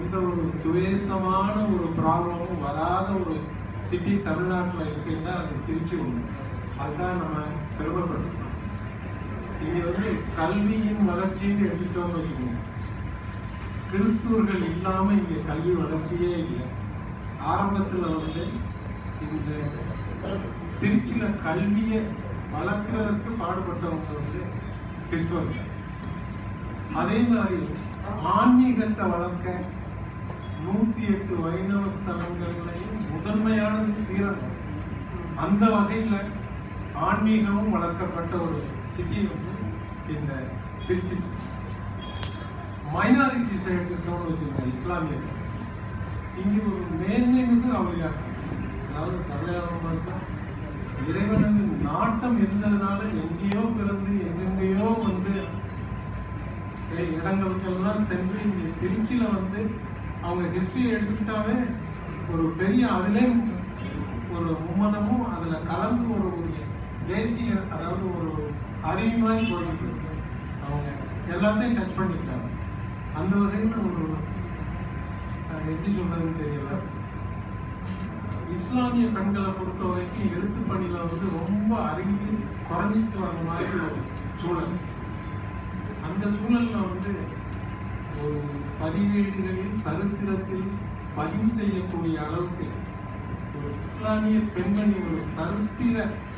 எந்த ஒரு துவேஷமான ஒரு ப்ராப்ளமும் வராத ஒரு சிட்டி தமிழ்நாட்டில் இருக்குன்னா அது திருச்சி ஒன்று அதுதான் நம்ம பெருமைப்பட்டுக்கணும் இங்க வந்து கல்வியின் வளர்ச்சின்னு எடுத்துட்டோம்னு வச்சுக்கோங்க கிறிஸ்துவர்கள் இல்லாம இங்க கல்வி வளர்ச்சியே இல்லை ஆரம்பத்துல வந்து இந்த திருச்சியில கல்வியை வளர்க்கறதுக்கு பாடுபட்டவங்க வந்து கிறிஸ்தவர்கள் அதே மாதிரி ஆன்மீகத்தை வளர்க்க நூத்தி எட்டு வைணவ ஸ்தலங்களையும் முதன்மையானது சீரகம் அந்த வகையில ஆன்மீகமும் வளர்க்கப்பட்ட ஒரு சிட்டி வந்து இந்த திருச்சி மைனாரிட்டி எடுத்துட்டோம்னு வச்சுக்கோங்க இஸ்லாமியர்கள் இங்க ஒரு மேன்மைமிகு அவளியாக அதாவது தலையாளம் பார்த்தா இறைவனது நாட்டம் இருந்ததுனால எங்கேயோ பிறந்து எங்கெங்கேயோ வந்து இ- இடங்களுக்கெல்லாம் சென்று இங்க திருச்சியில வந்து அவங்க ஹிஸ்டரி எடுத்துக்கிட்டாவே ஒரு பெரிய அதிலே ஒரு மும்மதமும் அதுல கலந்து ஒரு ஒரு தேசிய அதாவது ஒரு அறிவுமாய் போயிட்டு இருக்கு. அவங்க எல்லாத்தையும் டச் பண்ணிட்டாங்க அந்த வகையில் ஒரு அஹ், எப்படி சொல்றதுன்னு தெரியல இஸ்லாமிய பெண்களை பொறுத்த வரைக்கும் எழுத்து பணியில வந்து ரொம்ப அறிவு குறைஞ்சிட்டு வர மாதிரி ஒரு சூழல் அந்த சூழல்ல வந்து ஒரு பதிவேடுகளில் சரித்திரத்தில் பதிவு செய்யக்கூடிய அளவுக்கு ஒரு இஸ்லாமிய பெண்மணி ஒரு சரித்திர